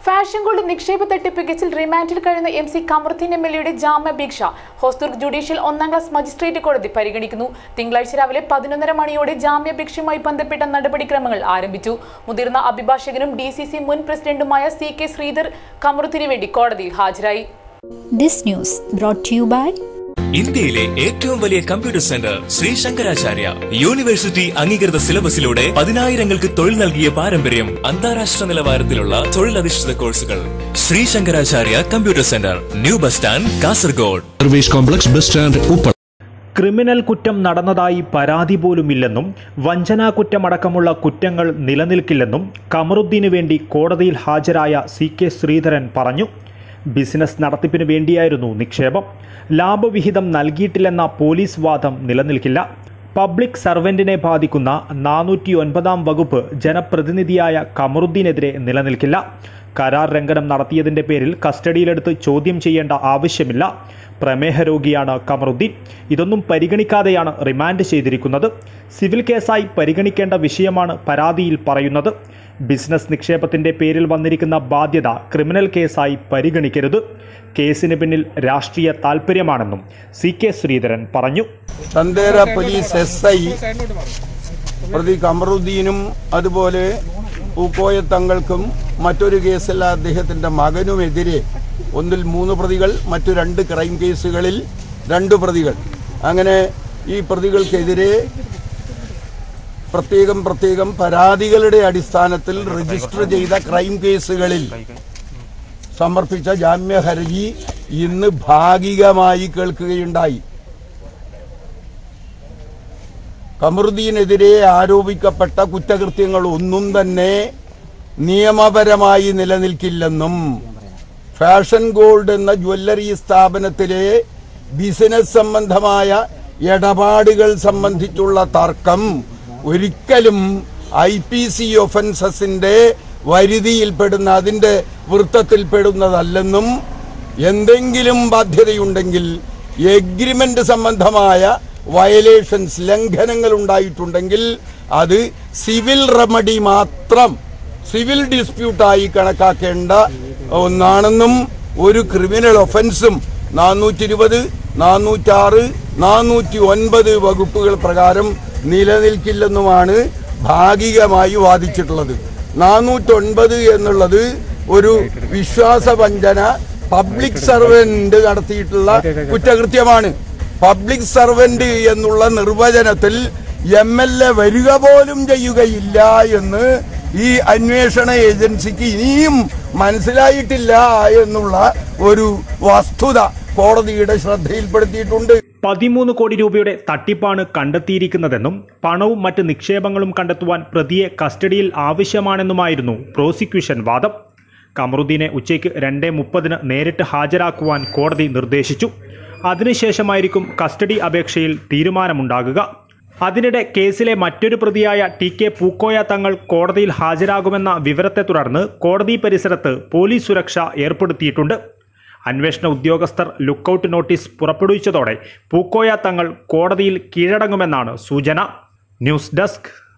fashion gold നിക്ഷേപ തട്ടിപ്പ് കേസിൽ റിമാൻഡിൽ കഴിയുന്ന M C Kamaruddin M L എയുടെ ജാമ്യാപേക്ഷ ഹോസ്ദുർഗ് ജുഡീഷ്യൽ ഒന്നാം ക്ലാസ് മജിസ്ട്രേറ്റ് കോടതി പരിഗണിക്കുന്നു തിങ്കളാഴ്ച രാവിലെ പതിനൊന്നര മണിയോടെ ജാമ്യാപേക്ഷയുമായി ബന്ധപ്പെട്ട നടപടിക്രമങ്ങൾ ആരംഭിച്ചു മുതിർന്ന അഭിഭാഷകനും ഡി സി സി മുൻ പ്രസിഡന്റുമായ സി കെ ശ്രീധർ കമറുദ്ദീന് വേണ്ടി കോടതിയിൽ ഹാജരായി This news brought to you by ഇന്ത്യയിലെ ഏറ്റവും വലിയ computer centre Shri Shankaracharya university അംഗീകൃത സിലബസിലൂടെ പതിനായിരങ്ങൾക്ക് തൊഴിൽ നൽകിയ പാരമ്പര്യം അന്താരാഷ്ട്ര നിലവാരത്തിലുള്ള തൊഴിലധിഷ്ഠിത കോഴ്സുകൾ Shri Shankaracharya computer centre new bus stand Kasaragod service complex bus stand Uppala criminal കുറ്റം നടന്നതായി പരാതി പോലുമില്ലെന്നും വഞ്ചനാ കുറ്റമടക്കമുള്ള കുറ്റങ്ങൾ നിലനിൽക്കില്ലെന്നും കമറുദ്ദീന് വേണ്ടി കോടതിയിൽ ഹാജരായ സി കെ ശ്രീധരൻ പറഞ്ഞു ബിസിനസ് നടത്തിപ്പിന് വേണ്ടിയായിരുന്നു നിക്ഷേപം ലാഭവിഹിതം നൽകിയിട്ടില്ലെന്ന പോലീസ് വാദം നിലനിൽക്കില്ല പബ്ലിക് സർവൻറ്റിനെ ബാധിക്കുന്ന നാനൂറ്റി ഒൻപതാം വകുപ്പ് ജനപ്രതിനിധിയായ കമറുദ്ദീനെതിരെ നിലനിൽക്കില്ല കരാർ ലംഘനം നടത്തിയതിന്റെ പേരിൽ കസ്റ്റഡിയിലെടുത്ത് ചോദ്യം ചെയ്യേണ്ട ആവശ്യമില്ല പ്രമേഹ രോഗിയാണ് കമറുദ്ദീൻ ഇതൊന്നും പരിഗണിക്കാതെയാണ് റിമാൻഡ് ചെയ്തിരിക്കുന്നത് സിവിൽ കേസായി പരിഗണിക്കേണ്ട വിഷയമാണ് പരാതിയിൽ പറയുന്നത് ബിസിനസ് നിക്ഷേപത്തിന്റെ പേരിൽ വന്നിരിക്കുന്ന ബാധ്യത ക്രിമിനൽ കേസായി പരിഗണിക്കരുത് കേസിന് പിന്നിൽ രാഷ്ട്രീയ താൽപ്പര്യമാണെന്നും സി കെ ശ്രീധരൻ പറഞ്ഞു ചന്ദേര പോലീസ് എസ് ഐ പ്രതി കമറുദ്ദീനും അതുപോലെ പൂക്കോയ തങ്ങൾക്കും മറ്റൊരു കേസിൽ അദ്ദേഹത്തിന്റെ മകനുമെതിരെ ഒന്നിൽ മൂന്ന് പ്രതികൾ മറ്റു രണ്ട് ക്രൈം കേസുകളിൽ രണ്ട് പ്രതികൾ അങ്ങനെ ഈ പ്രതികൾക്കെതിരെ പ്രത്യേകം പ്രത്യേകം പരാതികളുടെ അടിസ്ഥാനത്തിൽ രജിസ്റ്റർ ചെയ്ത ക്രൈം കേസുകളിൽ സമർപ്പിച്ച ജാമ്യ ഹർജി ഇന്ന് ഭാഗികമായി കേൾക്കുകയുണ്ടായി കമറുദ്ദീനെതിരെ ആരോപിക്കപ്പെട്ട കുറ്റകൃത്യങ്ങൾ ഒന്നും തന്നെ നിയമപരമായി നിലനിൽക്കില്ലെന്നും ഫാഷൻ ഗോൾഡ് എന്ന ജ്വല്ലറി സ്ഥാപനത്തിലെ ബിസിനസ് സംബന്ധമായ ഇടപാടുകൾ സംബന്ധിച്ചുള്ള തർക്കം ഒരിക്കലും ഐ പി സി ഒഫൻസസിന്റെ വരുതിയിൽപ്പെടുന്ന അതിന്റെ വൃത്തത്തിൽപ്പെടുന്നതല്ലെന്നും എന്തെങ്കിലും ബാധ്യതയുണ്ടെങ്കിൽ എഗ്രിമെന്റ് സംബന്ധമായ വയലേഷൻസ് ലംഘനങ്ങൾ ഉണ്ടായിട്ടുണ്ടെങ്കിൽ അത് സിവിൽ റെമഡി മാത്രം സിവിൽ ഡിസ്പ്യൂട്ടായി കണക്കാക്കേണ്ട ഒന്നാണെന്നും ഒരു ക്രിമിനൽ ഒഫൻസും നാനൂറ്റി ഇരുപത് നാനൂറ്റാറ് നാനൂറ്റി ഒൻപത് വകുപ്പുകൾ പ്രകാരം നിലനിൽക്കില്ലെന്നുമാണ് ഭാഗികമായി വാദിച്ചിട്ടുള്ളത് നാനൂറ്റൊൻപത് എന്നുള്ളത് ഒരു വിശ്വാസവഞ്ചന പബ്ലിക് സർവന്റ് നടത്തിയിട്ടുള്ള കുറ്റകൃത്യമാണ് പബ്ലിക് സർവന്റ് എന്നുള്ള നിർവചനത്തിൽ എം എൽ എ വരിക പോലും ചെയ്യുകയില്ല എന്ന് ഈ അന്വേഷണ ഏജൻസിക്ക് ഇനിയും മനസ്സിലായിട്ടില്ല എന്നുള്ള ഒരു വസ്തുത കോടതിയുടെ ശ്രദ്ധയിൽപ്പെടുത്തിയിട്ടുണ്ട് പതിമൂന്ന് കോടി രൂപയുടെ തട്ടിപ്പാണ് കണ്ടെത്തിയിരിക്കുന്നതെന്നും പണവും മറ്റ് നിക്ഷേപങ്ങളും കണ്ടെത്തുവാൻ പ്രതിയെ കസ്റ്റഡിയിൽ ആവശ്യമാണെന്നുമായിരുന്നു പ്രോസിക്യൂഷൻ വാദം കമറുദ്ദീനെ ഉച്ചയ്ക്ക് രണ്ട് മുപ്പതിന് നേരിട്ട് ഹാജരാക്കുവാൻ കോടതി നിർദ്ദേശിച്ചു അതിനുശേഷമായിരിക്കും കസ്റ്റഡി അപേക്ഷയിൽ തീരുമാനമുണ്ടാകുക അതിനിടെ കേസിലെ മറ്റൊരു പ്രതിയായ ടി കെ പൂക്കോയ തങ്ങൾ കോടതിയിൽ ഹാജരാകുമെന്ന വിവരത്തെ തുടർന്ന് കോടതി പരിസരത്ത് പോലീസ് സുരക്ഷ ഏർപ്പെടുത്തിയിട്ടുണ്ട് അന്വേഷണ ഉദ്യോഗസ്ഥർ ലുക്കൌട്ട് നോട്ടീസ് പുറപ്പെടുവിച്ചതോടെ പൂക്കോയ തങ്ങൾ കോടതിയിൽ കീഴടങ്ങുമെന്നാണ് സൂചന ന്യൂസ് ഡെസ്ക്